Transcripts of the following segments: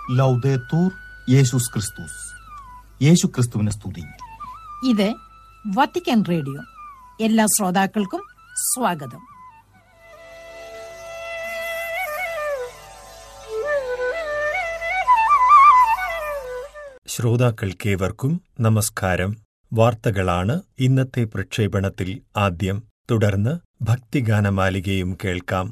ലൗദേത്തൂർ യേശുസ് ക്രിസ്തുസ് യേശു ക്രിസ്തുവിനെ സ്തുതി ഇത് വത്തിക്കാൻ റേഡിയോ എല്ലാ ശ്രോതാക്കൾക്കും സ്വാഗതം ശ്രോതാക്കൾക്കേവർക്കും നമസ്കാരം വാർത്തകളാണ് ഇന്നത്തെ പ്രക്ഷേപണത്തിൽ ആദ്യം തുടർന്ന് ഭക്തിഗാനമാലികയും കേൾക്കാം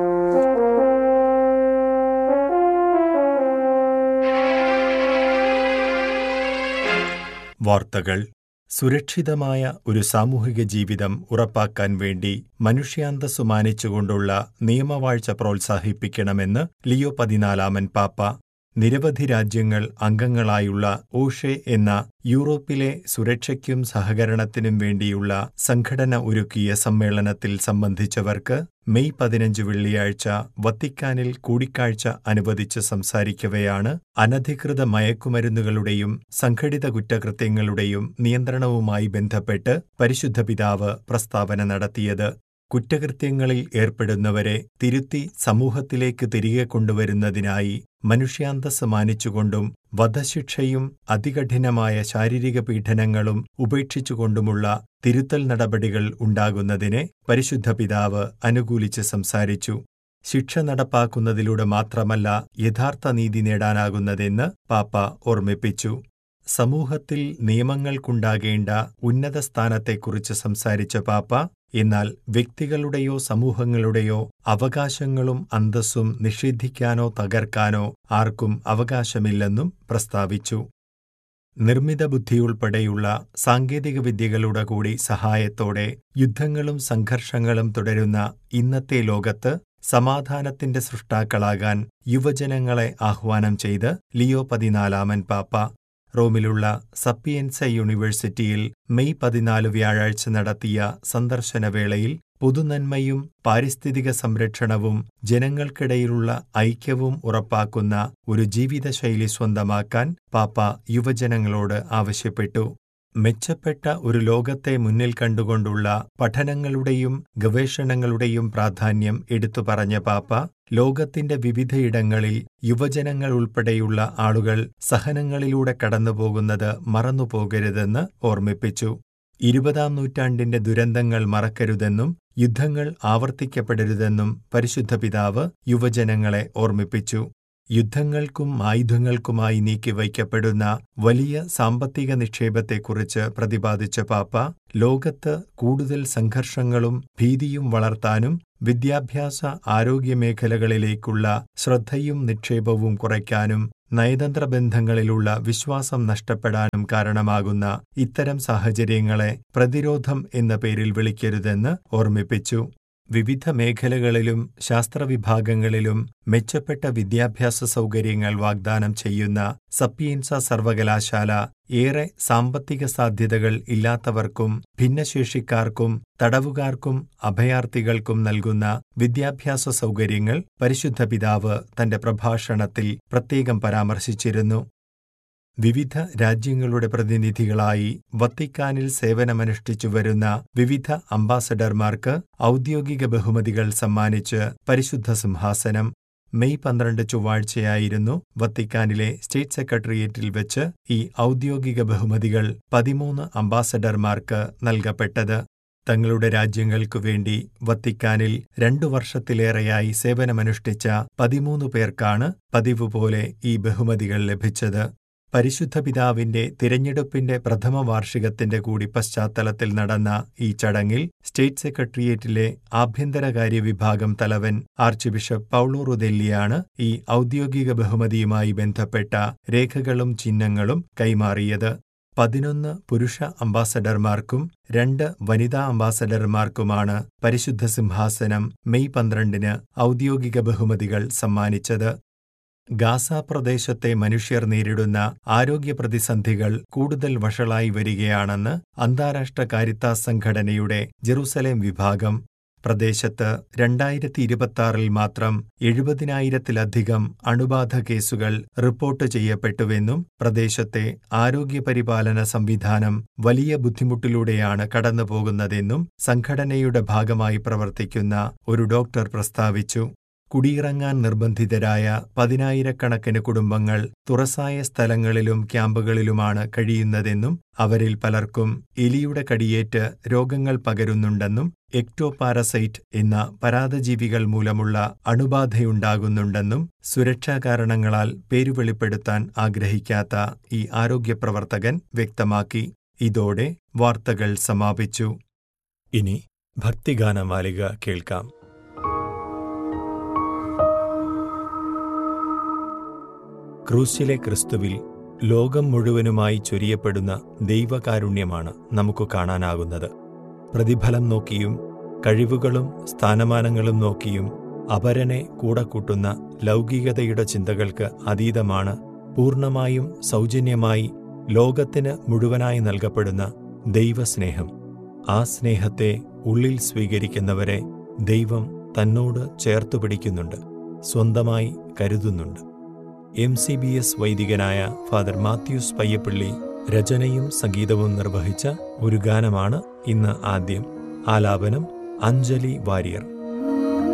വാർത്തകൾ സുരക്ഷിതമായ ഒരു സാമൂഹിക ജീവിതം ഉറപ്പാക്കാൻ വേണ്ടി മനുഷ്യാന്തസ്സു മാനിച്ചുകൊണ്ടുള്ള നിയമവാഴ്ച പ്രോത്സാഹിപ്പിക്കണമെന്ന് ലിയോ പതിനാലാമൻ പാപ്പ നിരവധി രാജ്യങ്ങൾ അംഗങ്ങളായുള്ള ഓഷെ എന്ന യൂറോപ്പിലെ സുരക്ഷയ്ക്കും സഹകരണത്തിനും വേണ്ടിയുള്ള സംഘടന ഒരുക്കിയ സമ്മേളനത്തിൽ സംബന്ധിച്ചവർക്ക് മെയ് പതിനഞ്ച് വെള്ളിയാഴ്ച വത്തിക്കാനിൽ കൂടിക്കാഴ്ച അനുവദിച്ച് സംസാരിക്കവെയാണ് അനധികൃത മയക്കുമരുന്നുകളുടെയും സംഘടിത കുറ്റകൃത്യങ്ങളുടെയും നിയന്ത്രണവുമായി ബന്ധപ്പെട്ട് പരിശുദ്ധ പിതാവ് പ്രസ്താവന നടത്തിയത് കുറ്റകൃത്യങ്ങളിൽ ഏർപ്പെടുന്നവരെ തിരുത്തി സമൂഹത്തിലേക്ക് തിരികെ കൊണ്ടുവരുന്നതിനായി മനുഷ്യാന്തസ് മാനിച്ചുകൊണ്ടും വധശിക്ഷയും അതികഠിനമായ ശാരീരിക പീഡനങ്ങളും ഉപേക്ഷിച്ചുകൊണ്ടുമുള്ള തിരുത്തൽ നടപടികൾ ഉണ്ടാകുന്നതിനെ പരിശുദ്ധ പിതാവ് അനുകൂലിച്ച് സംസാരിച്ചു ശിക്ഷ നടപ്പാക്കുന്നതിലൂടെ മാത്രമല്ല യഥാർത്ഥ നീതി നേടാനാകുന്നതെന്ന് പാപ്പ ഓർമ്മിപ്പിച്ചു സമൂഹത്തിൽ നിയമങ്ങൾക്കുണ്ടാകേണ്ട ഉന്നത സ്ഥാനത്തെക്കുറിച്ച് സംസാരിച്ച പാപ്പ എന്നാൽ വ്യക്തികളുടെയോ സമൂഹങ്ങളുടെയോ അവകാശങ്ങളും അന്തസ്സും നിഷേധിക്കാനോ തകർക്കാനോ ആർക്കും അവകാശമില്ലെന്നും പ്രസ്താവിച്ചു നിർമ്മിത ബുദ്ധിയുൾപ്പെടെയുള്ള സാങ്കേതികവിദ്യകളുടെ കൂടി സഹായത്തോടെ യുദ്ധങ്ങളും സംഘർഷങ്ങളും തുടരുന്ന ഇന്നത്തെ ലോകത്ത് സമാധാനത്തിന്റെ സൃഷ്ടാക്കളാകാൻ യുവജനങ്ങളെ ആഹ്വാനം ചെയ്ത് ലിയോ പതിനാലാമൻ പാപ്പ റോമിലുള്ള സപ്പിയൻസ യൂണിവേഴ്സിറ്റിയിൽ മെയ് പതിനാല് വ്യാഴാഴ്ച നടത്തിയ സന്ദർശനവേളയിൽ പൊതുനന്മയും പാരിസ്ഥിതിക സംരക്ഷണവും ജനങ്ങൾക്കിടയിലുള്ള ഐക്യവും ഉറപ്പാക്കുന്ന ഒരു ജീവിതശൈലി സ്വന്തമാക്കാൻ പാപ്പ യുവജനങ്ങളോട് ആവശ്യപ്പെട്ടു മെച്ചപ്പെട്ട ഒരു ലോകത്തെ മുന്നിൽ കണ്ടുകൊണ്ടുള്ള പഠനങ്ങളുടെയും ഗവേഷണങ്ങളുടെയും പ്രാധാന്യം എടുത്തു പറഞ്ഞ പാപ്പ ലോകത്തിന്റെ വിവിധയിടങ്ങളിൽ യുവജനങ്ങൾ ഉൾപ്പെടെയുള്ള ആളുകൾ സഹനങ്ങളിലൂടെ കടന്നുപോകുന്നത് മറന്നുപോകരുതെന്ന് ഓർമ്മിപ്പിച്ചു ഇരുപതാം നൂറ്റാണ്ടിന്റെ ദുരന്തങ്ങൾ മറക്കരുതെന്നും യുദ്ധങ്ങൾ ആവർത്തിക്കപ്പെടരുതെന്നും പരിശുദ്ധ പിതാവ് യുവജനങ്ങളെ ഓർമ്മിപ്പിച്ചു യുദ്ധങ്ങൾക്കും ആയുധങ്ങൾക്കുമായി നീക്കിവയ്ക്കപ്പെടുന്ന വലിയ സാമ്പത്തിക നിക്ഷേപത്തെക്കുറിച്ച് പ്രതിപാദിച്ച പാപ്പ ലോകത്ത് കൂടുതൽ സംഘർഷങ്ങളും ഭീതിയും വളർത്താനും വിദ്യാഭ്യാസ ആരോഗ്യമേഖലകളിലേക്കുള്ള ശ്രദ്ധയും നിക്ഷേപവും കുറയ്ക്കാനും നയതന്ത്ര ബന്ധങ്ങളിലുള്ള വിശ്വാസം നഷ്ടപ്പെടാനും കാരണമാകുന്ന ഇത്തരം സാഹചര്യങ്ങളെ പ്രതിരോധം എന്ന പേരിൽ വിളിക്കരുതെന്ന് ഓർമ്മിപ്പിച്ചു വിവിധ മേഖലകളിലും ശാസ്ത്രവിഭാഗങ്ങളിലും മെച്ചപ്പെട്ട വിദ്യാഭ്യാസ സൗകര്യങ്ങൾ വാഗ്ദാനം ചെയ്യുന്ന സപ്പിയൻസ സർവകലാശാല ഏറെ സാമ്പത്തിക സാധ്യതകൾ ഇല്ലാത്തവർക്കും ഭിന്നശേഷിക്കാർക്കും തടവുകാർക്കും അഭയാർത്ഥികൾക്കും നൽകുന്ന വിദ്യാഭ്യാസ സൗകര്യങ്ങൾ പരിശുദ്ധ പിതാവ് തന്റെ പ്രഭാഷണത്തിൽ പ്രത്യേകം പരാമർശിച്ചിരുന്നു വിവിധ രാജ്യങ്ങളുടെ പ്രതിനിധികളായി വത്തിക്കാനിൽ സേവനമനുഷ്ഠിച്ചു വരുന്ന വിവിധ അംബാസഡർമാർക്ക് ഔദ്യോഗിക ബഹുമതികൾ സമ്മാനിച്ച് പരിശുദ്ധ സിംഹാസനം മെയ് പന്ത്രണ്ട് ചൊവ്വാഴ്ചയായിരുന്നു വത്തിക്കാനിലെ സ്റ്റേറ്റ് സെക്രട്ടേറിയറ്റിൽ വെച്ച് ഈ ഔദ്യോഗിക ബഹുമതികൾ പതിമൂന്ന് അംബാസഡർമാർക്ക് നൽകപ്പെട്ടത് തങ്ങളുടെ രാജ്യങ്ങൾക്കു വേണ്ടി വത്തിക്കാനിൽ രണ്ടു വർഷത്തിലേറെയായി സേവനമനുഷ്ഠിച്ച പതിമൂന്ന് പേർക്കാണ് പതിവ് പോലെ ഈ ബഹുമതികൾ ലഭിച്ചത് പരിശുദ്ധ പിതാവിന്റെ തിരഞ്ഞെടുപ്പിന്റെ പ്രഥമ വാർഷികത്തിന്റെ കൂടി പശ്ചാത്തലത്തിൽ നടന്ന ഈ ചടങ്ങിൽ സ്റ്റേറ്റ് സെക്രട്ടേറിയറ്റിലെ ആഭ്യന്തരകാര്യ വിഭാഗം തലവൻ ആർച്ച് ബിഷപ്പ് പൗളോ റുദെല്ലിയാണ് ഈ ഔദ്യോഗിക ബഹുമതിയുമായി ബന്ധപ്പെട്ട രേഖകളും ചിഹ്നങ്ങളും കൈമാറിയത് പതിനൊന്ന് പുരുഷ അംബാസഡർമാർക്കും രണ്ട് വനിതാ അംബാസഡർമാർക്കുമാണ് പരിശുദ്ധ സിംഹാസനം മെയ് പന്ത്രണ്ടിന് ഔദ്യോഗിക ബഹുമതികൾ സമ്മാനിച്ചത് ഗാസ പ്രദേശത്തെ മനുഷ്യർ നേരിടുന്ന ആരോഗ്യ പ്രതിസന്ധികൾ കൂടുതൽ വഷളായി വരികയാണെന്ന് അന്താരാഷ്ട്ര കാരിത്താസ് സംഘടനയുടെ ജെറുസലേം വിഭാഗം പ്രദേശത്ത് രണ്ടായിരത്തി ഇരുപത്തിയാറിൽ മാത്രം എഴുപതിനായിരത്തിലധികം അണുബാധ കേസുകൾ റിപ്പോർട്ട് ചെയ്യപ്പെട്ടുവെന്നും പ്രദേശത്തെ ആരോഗ്യപരിപാലന സംവിധാനം വലിയ ബുദ്ധിമുട്ടിലൂടെയാണ് കടന്നുപോകുന്നതെന്നും സംഘടനയുടെ ഭാഗമായി പ്രവർത്തിക്കുന്ന ഒരു ഡോക്ടർ പ്രസ്താവിച്ചു കുടിയിറങ്ങാൻ നിർബന്ധിതരായ പതിനായിരക്കണക്കിന് കുടുംബങ്ങൾ തുറസായ സ്ഥലങ്ങളിലും ക്യാമ്പുകളിലുമാണ് കഴിയുന്നതെന്നും അവരിൽ പലർക്കും എലിയുടെ കടിയേറ്റ് രോഗങ്ങൾ പകരുന്നുണ്ടെന്നും എക്ടോപാരസൈറ്റ് എന്ന പരാതജീവികൾ മൂലമുള്ള അണുബാധയുണ്ടാകുന്നുണ്ടെന്നും സുരക്ഷാ കാരണങ്ങളാൽ പേരുവെളിപ്പെടുത്താൻ ആഗ്രഹിക്കാത്ത ഈ ആരോഗ്യപ്രവർത്തകൻ വ്യക്തമാക്കി ഇതോടെ വാർത്തകൾ സമാപിച്ചു ഇനി ഭക്തിഗാനമാലിക കേൾക്കാം ക്രൂശിലെ ക്രിസ്തുവിൽ ലോകം മുഴുവനുമായി ചൊരിയപ്പെടുന്ന ദൈവകാരുണ്യമാണ് നമുക്ക് കാണാനാകുന്നത് പ്രതിഫലം നോക്കിയും കഴിവുകളും സ്ഥാനമാനങ്ങളും നോക്കിയും അപരനെ കൂടെ കൂട്ടുന്ന ലൗകികതയുടെ ചിന്തകൾക്ക് അതീതമാണ് പൂർണ്ണമായും സൗജന്യമായി ലോകത്തിന് മുഴുവനായി നൽകപ്പെടുന്ന ദൈവസ്നേഹം ആ സ്നേഹത്തെ ഉള്ളിൽ സ്വീകരിക്കുന്നവരെ ദൈവം തന്നോട് ചേർത്തു പിടിക്കുന്നുണ്ട് സ്വന്തമായി കരുതുന്നുണ്ട് എം സി ബി എസ് വൈദികനായ ഫാദർ മാത്യൂസ് പയ്യപ്പള്ളി രചനയും സംഗീതവും നിർവഹിച്ച ഒരു ഗാനമാണ് ഇന്ന് ആദ്യം ആലാപനം അഞ്ജലി വാര്യർ